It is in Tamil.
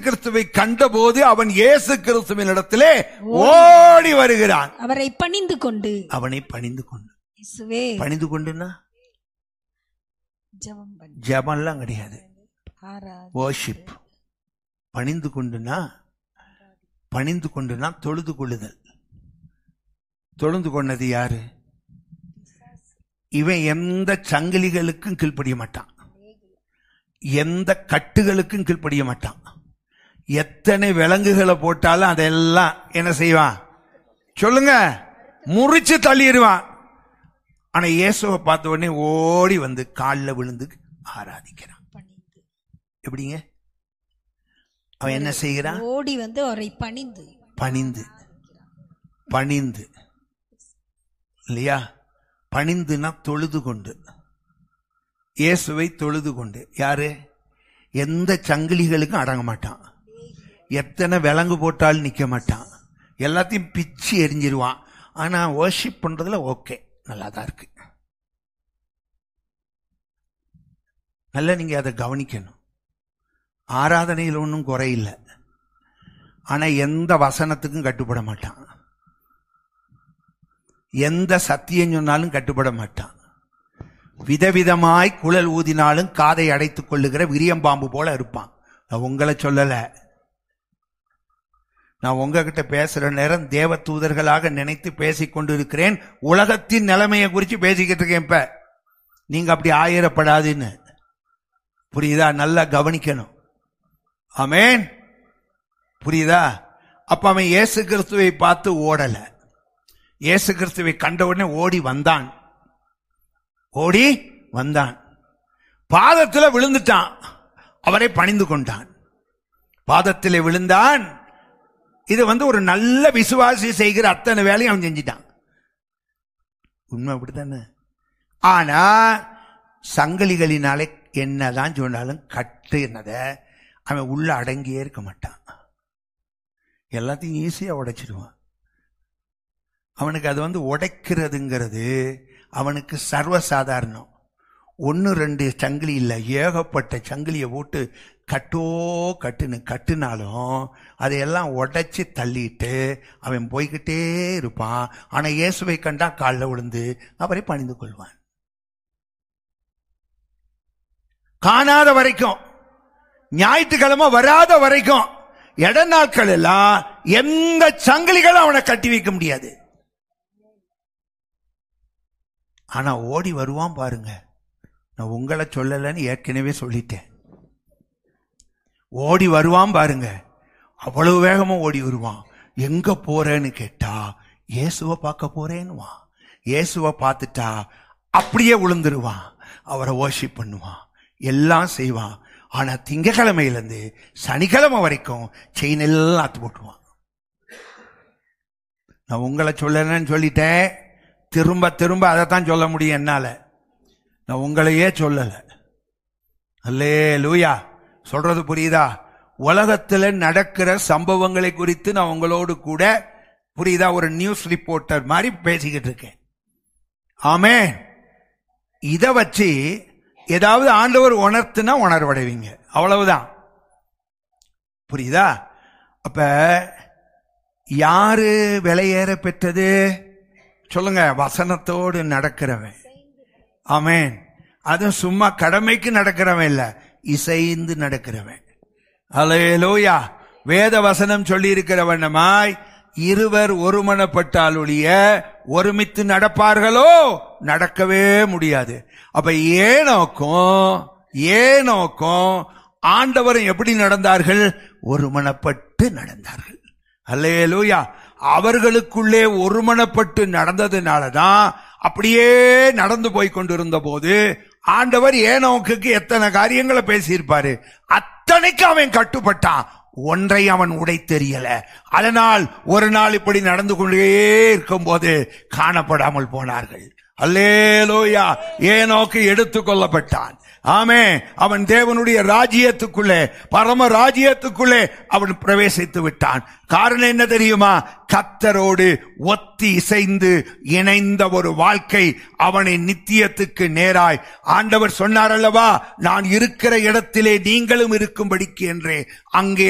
கிறிஸ்துவை கண்டபோது அவன் இயேசு கிறிஸ்துவின் இடத்திலே ஓடி வருகிறான் அவரை பணிந்து கொண்டு அவனை பணிந்து கொண்டு இயேசுவே பணிந்து கொண்டுன்னா ஜெபம் பண்ணி ஜெபம்லாம் கிடையாது ஆராதி worship பணிந்து கொண்டுனா பணிந்து கொண்டுனா தொழுது கொள்ளுதல் தொழுந்து கொண்டது யாரு இவன் எந்த சங்கிலிகளுக்கும் கீழ்ப்படிய மாட்டான் எந்த கட்டுகளுக்கும் கீழ்ப்படிய மாட்டான் எத்தனை விலங்குகளை போட்டாலும் அதெல்லாம் என்ன செய்வான் சொல்லுங்க முறிச்சு தள்ளிடுவான் ஆனா இயேசுவை பார்த்த உடனே ஓடி வந்து காலில் விழுந்து ஆராதிக்கிறான் பணிந்து எப்படிங்க அவன் என்ன செய்கிறான் ஓடி வந்து அவரை பணிந்து பணிந்து பணிந்து இல்லையா பணிந்துனா தொழுது கொண்டு இயேசுவை தொழுது கொண்டு யாரு எந்த சங்கிலிகளுக்கும் அடங்க மாட்டான் எத்தனை விலங்கு போட்டாலும் நிக்க மாட்டான் எல்லாத்தையும் பிச்சு எரிஞ்சிருவான் ஆனா வர்ஷிப் பண்றதுல ஓகே நல்லா தான் இருக்கு நல்லா நீங்க அதை கவனிக்கணும் ஆராதனையில் ஒன்றும் குறையில்லை ஆனா எந்த வசனத்துக்கும் கட்டுப்பட மாட்டான் எந்த சத்தியம் சொன்னாலும் கட்டுப்பட மாட்டான் விதவிதமாய் குழல் ஊதினாலும் காதை அடைத்துக் கொள்ளுகிற விரியம்பாம்பு போல இருப்பான் நான் உங்களை சொல்லல நான் உங்ககிட்ட பேசுற நேரம் தேவ தூதர்களாக நினைத்து பேசிக் கொண்டிருக்கிறேன் உலகத்தின் நிலைமையை குறித்து பேசிக்கிட்டு இருக்கேன் இப்ப நீங்க அப்படி ஆயிரப்படாதுன்னு புரியுதா நல்லா கவனிக்கணும் ஆமென் புரியுதா அப்ப அவன் இயேசு கிறிஸ்துவை பார்த்து ஓடல இயேசு கிறிஸ்துவை கண்ட உடனே ஓடி வந்தான் ஓடி வந்தான் பாதத்தில் விழுந்துட்டான் அவரை பணிந்து கொண்டான் பாதத்தில் விழுந்தான் இது வந்து ஒரு நல்ல விசுவாசி செய்கிற அத்தனை வேலையும் அவன் செஞ்சிட்டான் உண்மை அப்படித்தானே ஆனா சங்கிலிகளினாலே என்னதான் சொன்னாலும் கட்டு என்னதை அவன் உள்ள அடங்கியே இருக்க மாட்டான் எல்லாத்தையும் ஈஸியா உடைச்சிடுவான் அவனுக்கு அது வந்து உடைக்கிறதுங்கிறது அவனுக்கு சர்வசாதாரணம் ஒன்று ரெண்டு சங்கிலி இல்லை ஏகப்பட்ட சங்கிலியை போட்டு கட்டோ கட்டுன்னு கட்டுனாலும் அதையெல்லாம் உடைச்சி தள்ளிட்டு அவன் போய்கிட்டே இருப்பான் ஆனா இயேசுவை கண்டா காலில் விழுந்து அவரை பணிந்து கொள்வான் காணாத வரைக்கும் ஞாயிற்றுக்கிழமை வராத வரைக்கும் இட நாட்கள் எல்லாம் எந்த சங்கிலிகளும் அவனை கட்டி வைக்க முடியாது ஆனா ஓடி வருவான் பாருங்க நான் உங்களை சொல்லலைன்னு ஏற்கனவே சொல்லிட்டேன் ஓடி வருவான் பாருங்க அவ்வளவு வேகமா ஓடி வருவான் எங்க போறேன்னு கேட்டா இயேசுவை பார்க்க போறேன்னுவான் இயேசுவை பார்த்துட்டா அப்படியே விழுந்துருவான் அவரை worship பண்ணுவான் எல்லாம் செய்வான் ஆனா திங்கக்கிழமையில இருந்து சனிக்கிழமை வரைக்கும் செயின் எல்லாம் அத்து போட்டுருவான் நான் உங்களை சொல்லலன்னு சொல்லிட்டேன் திரும்ப திரும்ப அதைத்தான் சொல்ல முடியும் என்னால நான் உங்களையே சொல்லல அல்லே லூயா சொல்றது புரியுதா உலகத்துல நடக்கிற சம்பவங்களை குறித்து நான் உங்களோடு கூட புரியுதா ஒரு நியூஸ் ரிப்போர்ட்டர் மாதிரி பேசிக்கிட்டு இருக்கேன் ஆமே இத வச்சு ஏதாவது ஆண்டவர் உணர்த்துனா உணர்வடைவீங்க அவ்வளவுதான் புரியுதா அப்ப யாரு விலையேற பெற்றது சொல்லுங்க வசனத்தோடு நடக்கிறவன் ஆமென் அதுவும் சும்மா கடமைக்கு நடக்கிறவன் இல்ல இசைந்து நடக்கிறவன் அலையலோயா வேத வசனம் சொல்லி இருக்கிறவனமாய் இருவர் ஒருமனப்பட்டால் ஒழிய ஒருமித்து நடப்பார்களோ நடக்கவே முடியாது அப்ப ஏனோக்கும் ஏனோக்கும் ஆண்டவரும் எப்படி நடந்தார்கள் ஒருமனப்பட்டு நடந்தார்கள் அல்லேலூயா அவர்களுக்குள்ளே ஒருமனப்பட்டு நடந்ததுனாலதான் அப்படியே நடந்து போய் கொண்டிருந்த போது ஆண்டவர் ஏனோக்குக்கு எத்தனை காரியங்களை பேசியிருப்பாரு அத்தனைக்கு அவன் கட்டுப்பட்டான் ஒன்றை அவன் உடை தெரியல அதனால் ஒரு நாள் இப்படி நடந்து கொண்டே இருக்கும் போது காணப்படாமல் போனார்கள் அல்லேலோயா ஏனோக்கு எடுத்துக் கொள்ளப்பட்டான் ஆமே அவன் தேவனுடைய ராஜ்யத்துக்குள்ளே பரம ராஜ்யத்துக்குள்ளே அவன் பிரவேசித்து விட்டான் காரணம் என்ன தெரியுமா கத்தரோடு ஒத்தி இசைந்து இணைந்த ஒரு வாழ்க்கை அவனை நித்தியத்துக்கு நேராய் ஆண்டவர் சொன்னார் அல்லவா நான் இருக்கிற இடத்திலே நீங்களும் இருக்கும்படிக்கு என்றே அங்கே